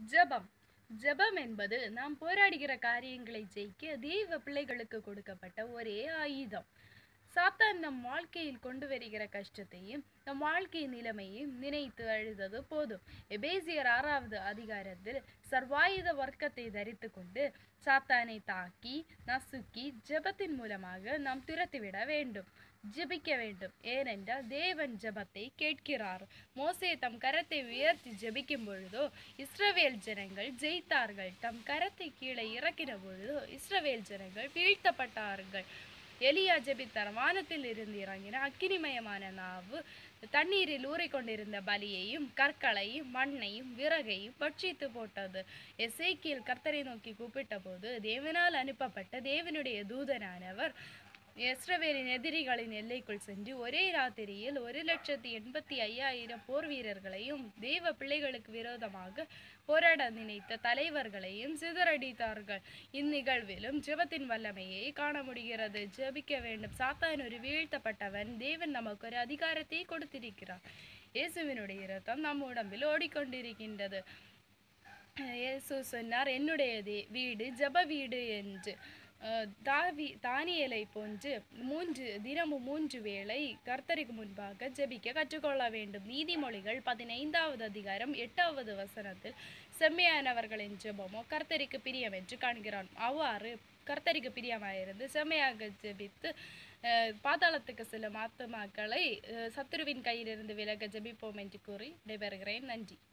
ஜெபம் ஜெபம் என்பது நாம் போராடுகிற காரியங்களை ஜெயிக்க தெய்வ பிள்ளைகளுக்கு கொடுக்கப்பட்ட ஒரே ஆயுதம் சாத்தான் நம் வாழ்க்கையில் கொண்டு வருகிற கஷ்டத்தையும் நம் வாழ்க்கையின் நிலைமையும் நினைத்து அழுதது போதும் எபேசியர் ஆறாவது அதிகாரத்தில் சர்வாயுத வர்க்கத்தை தரித்து கொண்டு சாத்தானை தாக்கி நசுக்கி ஜெபத்தின் மூலமாக நாம் துரத்திவிட வேண்டும் ஜெபிக்க வேண்டும் ஏனென்றால் தேவன் ஜெபத்தை கேட்கிறார் மோசே தம் கரத்தை உயர்த்தி ஜெபிக்கும் பொழுதோ இஸ்ரவேல் ஜனங்கள் ஜெயித்தார்கள் தம் கரத்தை கீழே இறக்கின பொழுதோ இஸ்ரவேல் ஜனங்கள் வீழ்த்தப்பட்டார்கள் எலியா ஜெபித்தார் வானத்தில் இருந்து இறங்கின அக்கினிமயமான நாவு தண்ணீரில் ஊறிக்கொண்டிருந்த பலியையும் கற்களையும் மண்ணையும் விறகையும் பட்சித்து போட்டது எசேக்கியல் கர்த்தரை நோக்கி கூப்பிட்ட போது தேவனால் அனுப்பப்பட்ட தேவனுடைய தூதனானவர் இஸ்ரவேலின் எதிரிகளின் எல்லைக்குள் சென்று ஒரே ராத்திரியில் ஒரு லட்சத்தி எண்பத்தி ஐயாயிரம் போர் வீரர்களையும் தெய்வ பிள்ளைகளுக்கு விரோதமாக போராட நினைத்த தலைவர்களையும் சிதறடித்தார்கள் இந்நிகழ்விலும் ஜெபத்தின் வல்லமையை காண முடிகிறது ஜெபிக்க வேண்டும் சாத்தான் ஒரு வீழ்த்தப்பட்டவன் தேவன் நமக்கு ஒரு அதிகாரத்தை கொடுத்திருக்கிறார் இயேசுவினுடைய இரத்தம் நம் உடம்பில் ஓடிக்கொண்டிருக்கின்றது இயேசு சொன்னார் என்னுடைய தே- வீடு ஜெப வீடு என்று அஹ் தாவி தானியலை போன்று மூன்று தினமும் மூன்று வேளை கர்த்தருக்கு முன்பாக ஜெபிக்க கற்றுக்கொள்ள வேண்டும் நீதிமொழிகள் பதினைந்தாவது அதிகாரம் எட்டாவது வசனத்தில் செம்மையானவர்களின் ஜெபமோ கர்த்தருக்கு பிரியம் என்று காண்கிறான் அவ்வாறு கர்த்தருக்கு பிரியமாயிருந்து செம்மையாக ஜெபித்து அஹ், பாதாளத்துக்கு செல்லும் ஆத்துமாக்களை அஹ், சத்துருவின் கையிலிருந்து விலக ஜெபிப்போம் என்று கூறி விடைபெறுகிறேன் நன்றி